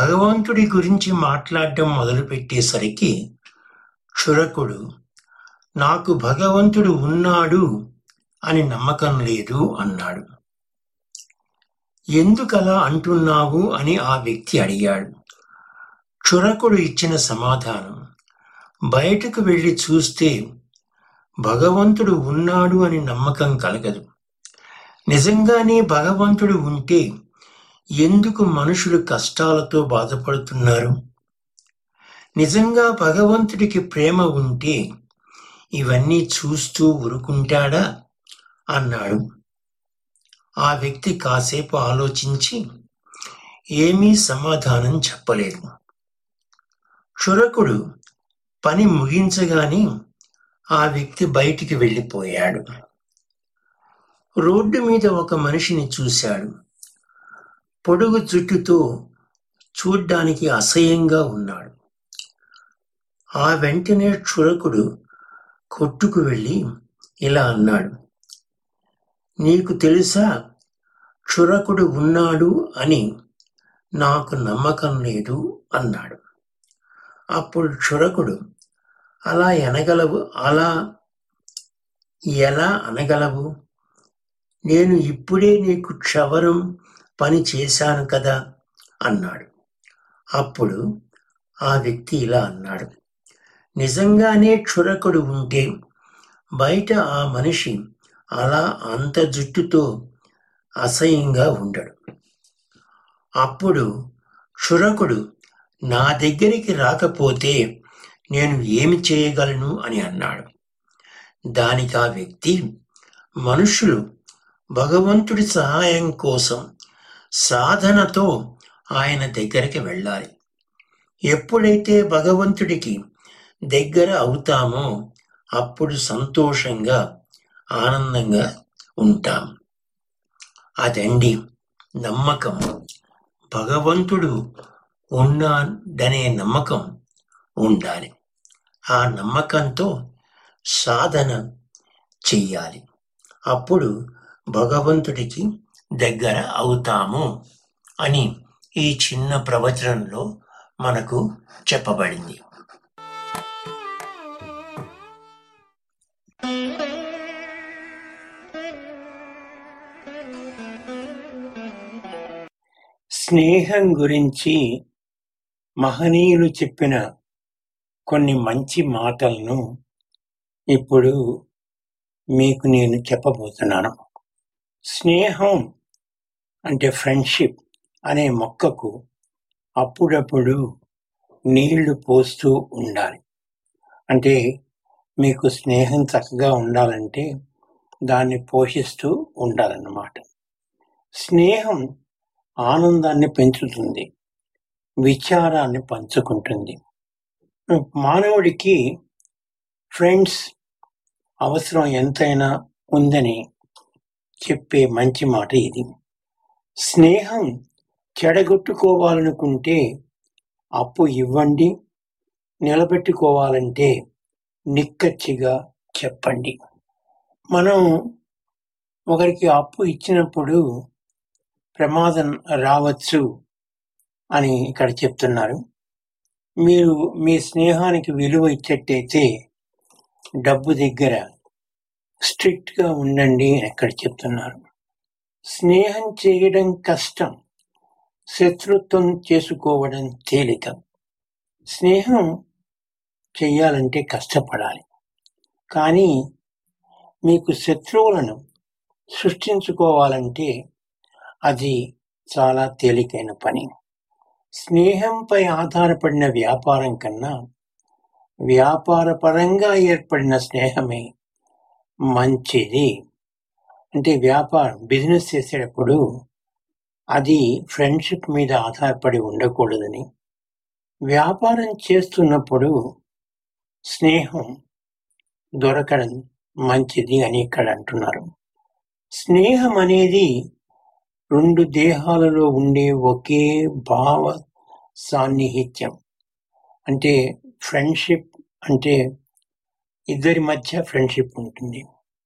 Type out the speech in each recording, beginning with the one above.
భగవంతుడి గురించి మాట్లాడడం మొదలుపెట్టేసరికి క్షురకుడు నాకు భగవంతుడు ఉన్నాడు అని నమ్మకం లేదు అన్నాడు ఎందుకలా అంటున్నావు అని ఆ వ్యక్తి అడిగాడు క్షురకుడు ఇచ్చిన సమాధానం బయటకు వెళ్ళి చూస్తే భగవంతుడు ఉన్నాడు అని నమ్మకం కలగదు నిజంగానే భగవంతుడు ఉంటే ఎందుకు మనుషులు కష్టాలతో బాధపడుతున్నారు నిజంగా భగవంతుడికి ప్రేమ ఉంటే ఇవన్నీ చూస్తూ ఊరుకుంటాడా అన్నాడు ఆ వ్యక్తి కాసేపు ఆలోచించి ఏమీ సమాధానం చెప్పలేదు క్షురకుడు పని ముగించగానే ఆ వ్యక్తి బయటికి వెళ్ళిపోయాడు రోడ్డు మీద ఒక మనిషిని చూశాడు పొడుగు జుట్టుతో చూడ్డానికి అసహ్యంగా ఉన్నాడు ఆ వెంటనే క్షురకుడు కొట్టుకు వెళ్ళి ఇలా అన్నాడు నీకు తెలుసా క్షురకుడు ఉన్నాడు అని నాకు నమ్మకం లేదు అన్నాడు అప్పుడు క్షురకుడు అలా ఎనగలవు అలా ఎలా అనగలవు నేను ఇప్పుడే నీకు క్షవరం పని చేశాను కదా అన్నాడు అప్పుడు ఆ వ్యక్తి ఇలా అన్నాడు నిజంగానే క్షురకుడు ఉంటే బయట ఆ మనిషి అలా అంత జుట్టుతో అసహ్యంగా ఉండడు అప్పుడు క్షురకుడు నా దగ్గరికి రాకపోతే నేను ఏమి చేయగలను అని అన్నాడు దానికి ఆ వ్యక్తి మనుషులు భగవంతుడి సహాయం కోసం సాధనతో ఆయన దగ్గరికి వెళ్ళాలి ఎప్పుడైతే భగవంతుడికి దగ్గర అవుతామో అప్పుడు సంతోషంగా ఆనందంగా ఉంటాం అదండి నమ్మకం భగవంతుడు ఉన్నాడనే నమ్మకం ఉండాలి ఆ నమ్మకంతో సాధన చెయ్యాలి అప్పుడు భగవంతుడికి దగ్గర అవుతాము అని ఈ చిన్న ప్రవచనంలో మనకు చెప్పబడింది స్నేహం గురించి మహనీయులు చెప్పిన కొన్ని మంచి మాటలను ఇప్పుడు మీకు నేను చెప్పబోతున్నాను స్నేహం అంటే ఫ్రెండ్షిప్ అనే మొక్కకు అప్పుడప్పుడు నీళ్లు పోస్తూ ఉండాలి అంటే మీకు స్నేహం చక్కగా ఉండాలంటే దాన్ని పోషిస్తూ ఉండాలన్నమాట స్నేహం ఆనందాన్ని పెంచుతుంది విచారాన్ని పంచుకుంటుంది మానవుడికి ఫ్రెండ్స్ అవసరం ఎంతైనా ఉందని చెప్పే మంచి మాట ఇది స్నేహం చెడగొట్టుకోవాలనుకుంటే అప్పు ఇవ్వండి నిలబెట్టుకోవాలంటే నిక్కచ్చిగా చెప్పండి మనం ఒకరికి అప్పు ఇచ్చినప్పుడు ప్రమాదం రావచ్చు అని ఇక్కడ చెప్తున్నారు మీరు మీ స్నేహానికి విలువ ఇచ్చేట్టయితే డబ్బు దగ్గర స్ట్రిక్ట్ గా ఉండండి అని ఇక్కడ చెప్తున్నారు స్నేహం చేయడం కష్టం శత్రుత్వం చేసుకోవడం తేలిక స్నేహం చెయ్యాలంటే కష్టపడాలి కానీ మీకు శత్రువులను సృష్టించుకోవాలంటే అది చాలా తేలికైన పని స్నేహంపై ఆధారపడిన వ్యాపారం కన్నా వ్యాపార పరంగా ఏర్పడిన స్నేహమే మంచిది అంటే వ్యాపారం బిజినెస్ చేసేటప్పుడు అది ఫ్రెండ్షిప్ మీద ఆధారపడి ఉండకూడదని వ్యాపారం చేస్తున్నప్పుడు స్నేహం దొరకడం మంచిది అని ఇక్కడ అంటున్నారు స్నేహం అనేది రెండు దేహాలలో ఉండే ఒకే భావ సాన్నిహిత్యం అంటే ఫ్రెండ్షిప్ అంటే ఇద్దరి మధ్య ఫ్రెండ్షిప్ ఉంటుంది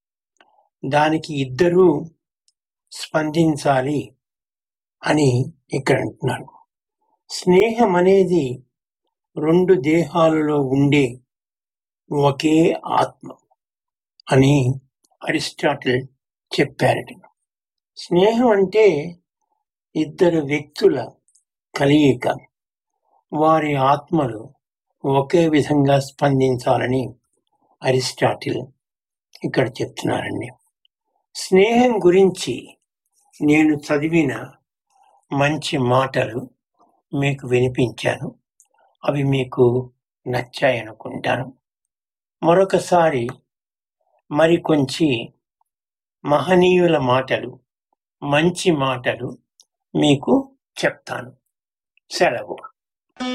దానికి ఇద్దరూ స్పందించాలి అని ఇక్కడ అంటున్నారు స్నేహం అనేది రెండు దేహాలలో ఉండే ఒకే ఆత్మ అని అరిస్టాటిల్ చెప్పారట స్నేహం అంటే ఇద్దరు వ్యక్తుల కలయిక వారి ఆత్మలు ఒకే విధంగా స్పందించాలని అరిస్టాటిల్ ఇక్కడ చెప్తున్నారండి స్నేహం గురించి నేను చదివిన మంచి మాటలు మీకు వినిపించాను అవి మీకు నచ్చాయనుకుంటాను మరొకసారి మరికొంచి మహనీయుల మాటలు మంచి మాటలు మీకు చెప్తాను సెలవు